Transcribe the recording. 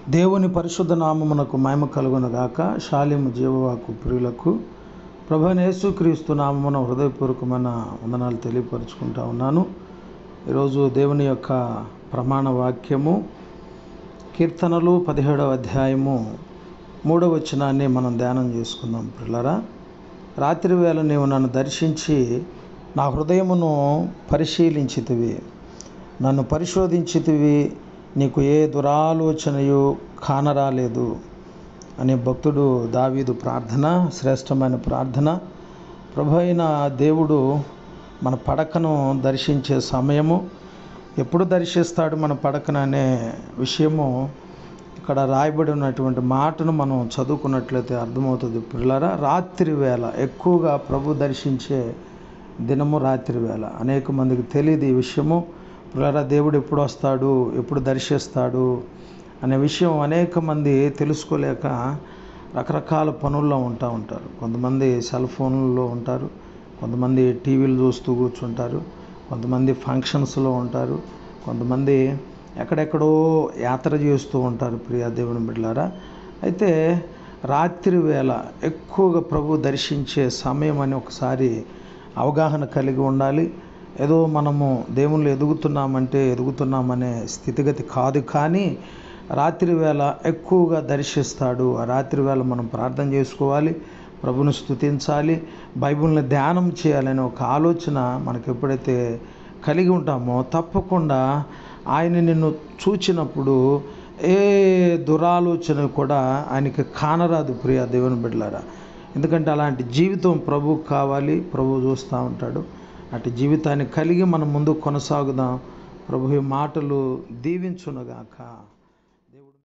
దేవుని పరిశుద్ధ నామమునకు మహిమ కలుగునగాక శాలిము జీవవాకు ప్రియులకు ప్రభు యేసుక్రీస్తు నామమున హృదయపూర్వకమైన వందనాలు తెలియపరుచుకుంటా ఉన్నాను ఈరోజు దేవుని యొక్క ప్రమాణ వాక్యము కీర్తనలు పదిహేడవ అధ్యాయము మూడవ వచనాన్ని మనం ధ్యానం చేసుకుందాం పిల్లరా రాత్రి వేళ నీవు నన్ను దర్శించి నా హృదయమును పరిశీలించితివి నన్ను పరిశోధించితివి నీకు ఏ దురాలోచనయు కానరాలేదు అనే భక్తుడు దావీదు ప్రార్థన శ్రేష్టమైన ప్రార్థన ప్రభు అయిన దేవుడు మన పడకను దర్శించే సమయము ఎప్పుడు దర్శిస్తాడు మన పడకను అనే విషయము ఇక్కడ రాయబడి ఉన్నటువంటి మాటను మనం చదువుకున్నట్లయితే అర్థమవుతుంది పిల్లరా రాత్రి వేళ ఎక్కువగా ప్రభు దర్శించే దినము రాత్రి వేళ అనేక మందికి తెలియదు ఈ విషయము పిల్లరా దేవుడు ఎప్పుడు వస్తాడు ఎప్పుడు దర్శిస్తాడు అనే విషయం అనేక మంది తెలుసుకోలేక రకరకాల పనుల్లో ఉంటా ఉంటారు కొంతమంది సెల్ ఫోన్లలో ఉంటారు కొంతమంది టీవీలు చూస్తూ కూర్చుంటారు కొంతమంది ఫంక్షన్స్లో ఉంటారు కొంతమంది ఎక్కడెక్కడో యాత్ర చేస్తూ ఉంటారు ప్రియా దేవుని బిడ్డలారా అయితే రాత్రి వేళ ఎక్కువగా ప్రభు దర్శించే సమయం అని ఒకసారి అవగాహన కలిగి ఉండాలి ఏదో మనము దేవుళ్ళు ఎదుగుతున్నామంటే ఎదుగుతున్నామనే స్థితిగతి కాదు కానీ రాత్రి వేళ ఎక్కువగా దర్శిస్తాడు ఆ రాత్రి వేళ మనం ప్రార్థన చేసుకోవాలి ప్రభుని స్థుతించాలి బైబిల్ని ధ్యానం చేయాలనే ఒక ఆలోచన మనకు ఎప్పుడైతే కలిగి ఉంటామో తప్పకుండా ఆయన నిన్ను చూచినప్పుడు ఏ దురాలోచన కూడా ఆయనకి కానరాదు ప్రియ దేవుని బిడ్డలారా ఎందుకంటే అలాంటి జీవితం ప్రభుకు కావాలి ప్రభు చూస్తూ ఉంటాడు అటు జీవితాన్ని కలిగి మనం ముందు కొనసాగుదాం ప్రభు ఈ మాటలు దీవించునుగాక